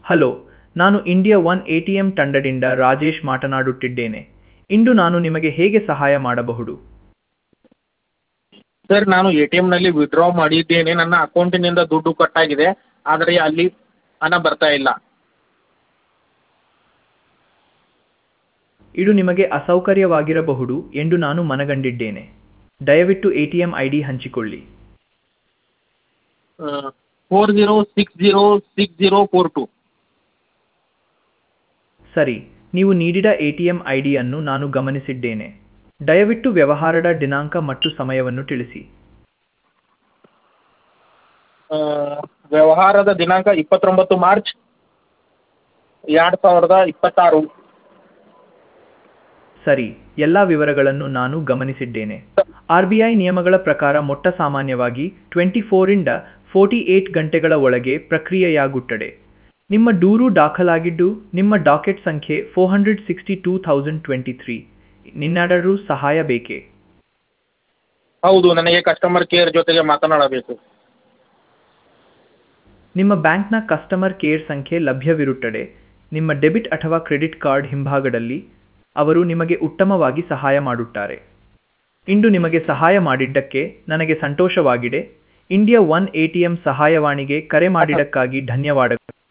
hello ನಾನು India one A T M ತಂಡದಿಂದ ರಾಜೇಶ್ ಮಾತನಾಡುತ್ತಿದ್ದೇನೆ ಇಂದು ನಾನು ನಿಮಗೆ ಹೇಗೆ ಸಹಾಯ ಮಾಡಬಹುದು ಸರ್ ನಾನು ಎ ಟಿ ಎಮ್ನಲ್ಲಿ ವಿಡ್ರಾ ಮಾಡಿದ್ದೇನೆ ನನ್ನ ಅಕೌಂಟಿನಿಂದ ದುಡ್ಡು ಕಟ್ಟಾಗಿದೆ ಆದರೆ ಅಲ್ಲಿ ಹಣ ಬರ್ತಾ ಇಲ್ಲ ಇದು ನಿಮಗೆ ಅಸೌಕರ್ಯವಾಗಿರಬಹುದು ಎಂದು ನಾನು ಮನಗಂಡಿದ್ದೇನೆ ದಯವಿಟ್ಟು A T M I D ಹಂಚಿಕೊಳ್ಳಿ four zero six zero six zero four two ಸರಿ ನೀವು ನೀಡಿದ ಎ ಟಿ ಎಂ ಐ ಡಿಯನ್ನು ನಾನು ಗಮನಿಸಿದ್ದೇನೆ ದಯವಿಟ್ಟು ವ್ಯವಹಾರದ ದಿನಾಂಕ ಮತ್ತು ಸಮಯವನ್ನು ತಿಳಿಸಿ ವ್ಯವಹಾರದ ದಿನಾಂಕ ಇಪ್ಪತ್ತೊಂಬತ್ತು ಮಾರ್ಚ್ ಎರಡು ಸಾವಿರದ ಇಪ್ಪತ್ತಾರು ಸರಿ ಎಲ್ಲ ವಿವರಗಳನ್ನು ನಾನು ಗಮನಿಸಿದ್ದೇನೆ ಆರ್ ಬಿ ಐ ನಿಯಮಗಳ ಪ್ರಕಾರ ಮೊಟ್ಟ ಸಾಮಾನ್ಯವಾಗಿ ಟ್ವೆಂಟಿ ಫೋರಿಂದ ಫೋರ್ಟಿ ಏಟ್ ಗಂಟೆಗಳ ಒಳಗೆ ಪ್ರಕ್ರಿಯೆಯಾಗುತ್ತದೆ ನಿಮ್ಮ ದೂರು ದಾಖಲಾಗಿದ್ದು ನಿಮ್ಮ ಡಾಕೆಟ್ ಸಂಖ್ಯೆ four hundred sixty two thousand twenty three ನಿನ್ನಾದರೂ ಸಹಾಯ ಬೇಕೇ ಹೌದು ನನಗೆ ಕಸ್ಟಮರ್ ಕೇರ್ ಜೊತೆಗೆ ಮಾತನಾಡಬೇಕು ನಿಮ್ಮ ಬ್ಯಾಂಕ್ನ ಕಸ್ಟಮರ್ ಕೇರ್ ಸಂಖ್ಯೆ ಲಭ್ಯವಿರುತ್ತದೆ ನಿಮ್ಮ ಡೆಬಿಟ್ ಅಥವಾ ಕ್ರೆಡಿಟ್ ಕಾರ್ಡ್ ಹಿಂಭಾಗದಲ್ಲಿ ಅವರು ನಿಮಗೆ ಉತ್ತಮವಾಗಿ ಸಹಾಯ ಮಾಡುತ್ತಾರೆ ಇಂದು ನಿಮಗೆ ಸಹಾಯ ಮಾಡಿದ್ದಕ್ಕೆ ನನಗೆ ಸಂತೋಷವಾಗಿದೆ India one A T M ಸಹಾಯವಾಣಿಗೆ ಕರೆ ಮಾಡಿದ್ದಕ್ಕಾಗಿ ಧನ್ಯವಾದಗಳು